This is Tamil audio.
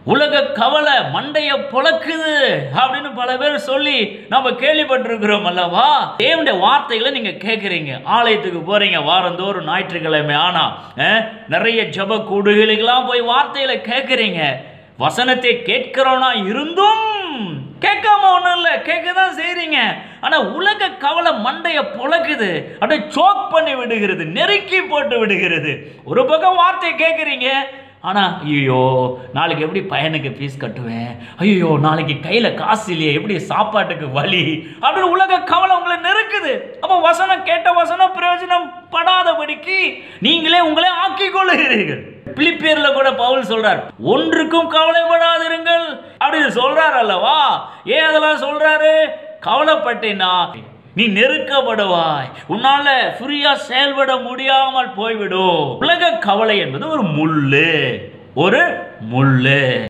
உலக கவலை மண்டைய பொளக்குது அப்படின்னு பல பேர் சொல்லி நம்ம கேள்விப்பட்டிருக்கிறோம் அல்லவா தேவனுடைய வார்த்தைகளை நீங்க கேட்குறீங்க ஆலயத்துக்கு போறீங்க வாரந்தோறும் ஞாயிற்றுக்கிழமை ஆனா அஹ், நிறைய ஜப கூடுகளுக்கெல்லாம் போய் வார்த்தைகளை கேட்குறீங்க வசனத்தை கேட்கிறோனா இருந்தும் கேட்காம ஒன்றும் இல்லை கேட்க தான் செய்கிறீங்க ஆனால் உலக கவலை மண்டைய பொளக்குது அப்படியே சோக் பண்ணி விடுகிறது நெருக்கி போட்டு விடுகிறது ஒரு பக்கம் வார்த்தையை கேட்குறீங்க ஆனால் ஐயோ நாளைக்கு எப்படி பையனுக்கு ஃபீஸ் கட்டுவேன் ஐயோ நாளைக்கு கையில் காசு இல்லையே எப்படி சாப்பாட்டுக்கு வழி அப்படின்னு உலக கவலை உங்களை நெருக்குது அப்போ வசனம் கேட்ட வசனம் பிரயோஜனம் படாதபடிக்கு நீங்களே உங்களே ஆக்கிக் கொள்ளுகிறீர்கள் பிலிப்பியர்ல கூட பவுல் சொல்றார் ஒன்றுக்கும் கவலைப்படாதிருங்கள் அப்படின்னு சொல்றார் அல்லவா ஏன் அதெல்லாம் சொல்றாரு கவலைப்பட்டேனா நீ நெருக்கப்படுவாய் உன்னால ஃப்ரீயா செயல்பட முடியாமல் போய்விடும் உலக கவலை என்பது ஒரு முள்ளு ஒரு முள்ளு